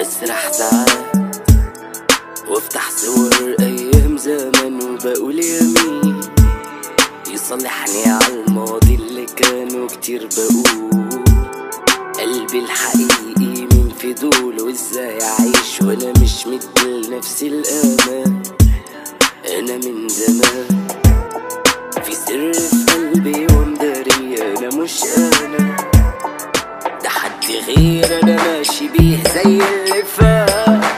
بسرح ساعات وافتح صور ايام زمان وبقول يمين يصلحني على الماضي اللي كانوا كتير بقول قلبي الحقيقي من فضول وازاي اعيش وانا مش مدي لنفسي الامان انا من زمان في سر في قلبي ومداري انا مش انا ده حد غير انا ماشي بيه زي اللي فات